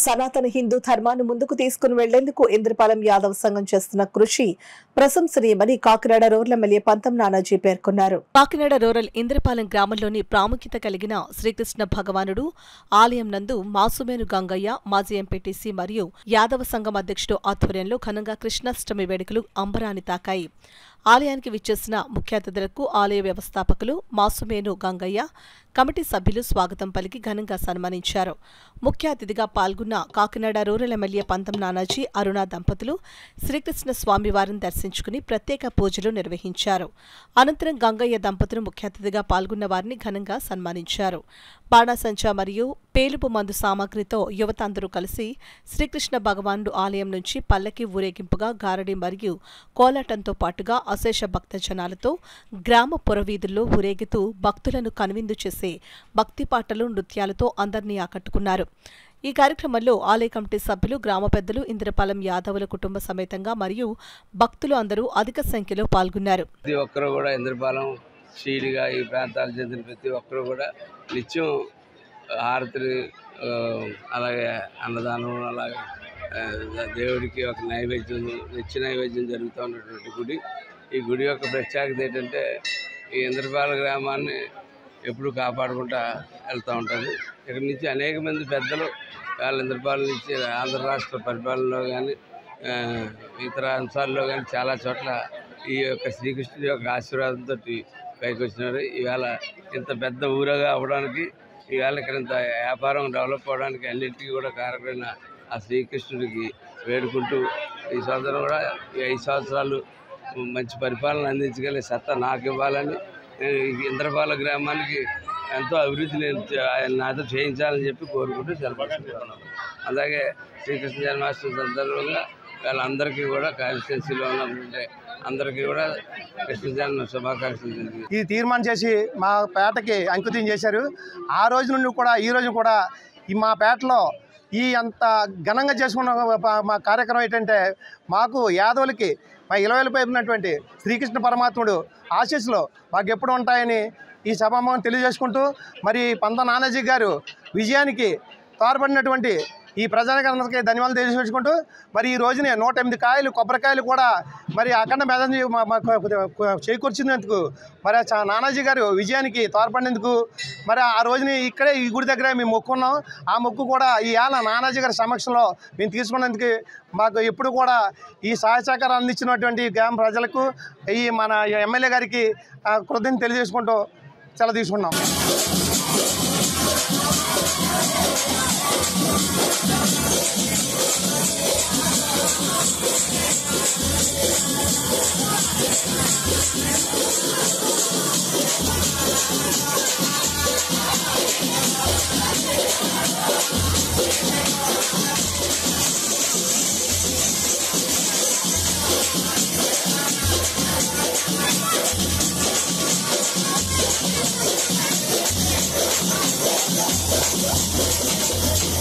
సనాతన హిందూ ధర్మాన్ని ముందుకు తీసుకుని వెళ్లేందుకు ఇంద్రపాలెం యాదవ్ సంఘం చేస్తున్న కృషి ప్రశంసనీయమని కాకినాడ రూరల్ ఎమ్మెల్యే పంతం నానాజీ పేర్కొన్నారు కాకినాడ రూరల్ ఇంద్రపాలెం గ్రామంలోని ప్రాముఖ్యత కలిగిన శ్రీకృష్ణ భగవానుడు ఆలయం నందు మాసుమేను గంగయ్య మాజీ ఎంపీటీసీ మరియు యాదవ సంఘం అధ్యక్షుడు ఆధ్వర్యంలో ఘనంగా కృష్ణాష్టమి వేడుకలు అంబరాన్ని తాకాయి ఆలయానికి విచ్చేసిన ముఖ్య అతిథులకు ఆలయ వ్యవస్థాపకులు మాసుమేను గంగయ్య కమిటీ సభ్యులు స్వాగతం పలికి ఘనంగా సన్మానించారు ముఖ్య అతిథిగా పాల్గొన్న కాకినాడ రూరల్ ఎమ్మెల్యే పంతం నానాజీ అరుణ దంపతులు శ్రీకృష్ణ స్వామివారిని దర్శించుకుని ప్రత్యేక పూజలు నిర్వహించారు అనంతరం గంగయ్య దంపతులు ముఖ్య అతిథిగా పాల్గొన్న వారిని ఘనంగా సన్మానించారు బాణాసంచా మరియు పేలుపు మందు సామాగ్రితో యువత అందరూ కలిసి శ్రీకృష్ణ భగవానుడు ఆలయం నుంచి పల్లకి ఊరేగింపుగా గారడి మరియు కోలాటంతో పాటుగా అశేష భక్త జనాలతో గ్రామ పురవీధుల్లో ఊరేగుతూ భక్తులను కనువిందు చేసే భక్తి పాటలు నృత్యాలతో అందరినీ ఆకట్టుకున్నారు ఈ కార్యక్రమంలో ఆలయ కమిటీ సభ్యులు గ్రామ పెద్దలు ఇంద్రపాలెం యాదవుల కుటుంబ సమేతంగా మరియు భక్తులు అందరూ అధిక సంఖ్యలో పాల్గొన్నారు ప్రతి ఒక్కరు కూడా ఇంద్రపాలెం షీడిగా ఈ ప్రాంతాలకు చెందిన ప్రతి ఒక్కరు కూడా నిత్యం హారతులు ఆ, అలాగే అన్నదానం అలాగే ఆ, దేవుడికి ఒక నైవేద్యం నిత్య నైవేద్యం జరుగుతూ ఉన్నటువంటి గుడి ఈ గుడి యొక్క ప్రత్యేకత ఏంటంటే ఈ ఇంద్రపాల గ్రామాన్ని ఎప్పుడు కాపాడుకుంటా వెళ్తూ ఉంటుంది ఇక్కడ నుంచి అనేక మంది పెద్దలు వాళ్ళ ఇంద్రపాలెం నుంచి ఆంధ్ర రాష్ట్ర పరిపాలనలో కానీ ఇతర అంశాల్లో కానీ చాలా చోట్ల ఈ యొక్క శ్రీకృష్ణుడి యొక్క ఆశీర్వాదంతో పైకి వచ్చినారు ఈవేళ ఇంత పెద్ద ఊరగా అవ్వడానికి ఈవేళ ఇక్కడ ఇంత వ్యాపారం డెవలప్ అవ్వడానికి అన్నింటికీ కూడా కారకుడైన ఆ శ్రీకృష్ణుడికి వేడుకుంటూ ఈ సంవత్సరం కూడా ఈ ఐదు సంవత్సరాలు మంచి పరిపాలన అందించగలిగే సత్తా నాకు ఇవ్వాలని నేను ఈ ఇంద్రపాల గ్రామానికి ఎంతో అభివృద్ధి నేను చే- ఆయన నాతో చేయించాలని చెప్పి కోరుకుంటూ సెలవుకుంటున్నాను అలాగే శ్రీకృష్ణ జన్మాష్టమి సందర్భంగా వాళ్ళందరికీ కూడా కాన్స్టిట్యున్సీలో ఉన్నటువంటి అందరికీ కూడా కృష్ణ జన్మ శుభాకాంక్షలు తెలియజేస్తున్నాను. ఈ తీర్మానం చేసి మా పేటకి అంకితం చేశారు ఆ రోజు నుండి కూడా ఈ రోజు కూడా ఈ మా పేటలో ఈ అంత ఘనంగా చేసుకున్న ప- మా కార్యక్రమం ఏంటంటే మాకు యాదవులకి మా ఇలవేలపై ఉన్నటువంటి శ్రీకృష్ణ పరమాత్ముడు ఆశీస్సులు మాకు ఎప్పుడు ఉంటాయని ఈ సభామం తెలియజేసుకుంటూ మరి పంత నానాజీ గారు విజయానికి తోడ్పడినటువంటి ఈ ప్రజానికందరికీ ధన్యవాదాలు తెలియజేసుకుంటూ మరి ఈ రోజునే నూట ఎనిమిది కాయలు కొబ్బరికాయలు కూడా మరి అఖండ మేధం చేకూర్చినందుకు మరి ఆ చా- నానాజీ గారు విజయానికి తోడ్పడినందుకు మరి ఆ రోజుని ఇక్కడే ఈ గుడి దగ్గర మేము మొక్కున్నాం ఆ మొక్కు కూడా ఈ ఏళ్ళ నానాజీ గారి సమక్షంలో మేము తీసుకున్నందుకు మాకు ఎప్పుడు కూడా ఈ సహాయ సహకారం అందించినటువంటి గ్రామ ప్రజలకు ఈ మన ఎమ్మెల్యే గారికి ఆ, కృతజ్ఞత తెలియజేసుకుంటూ సెలవు తీసుకున్నాం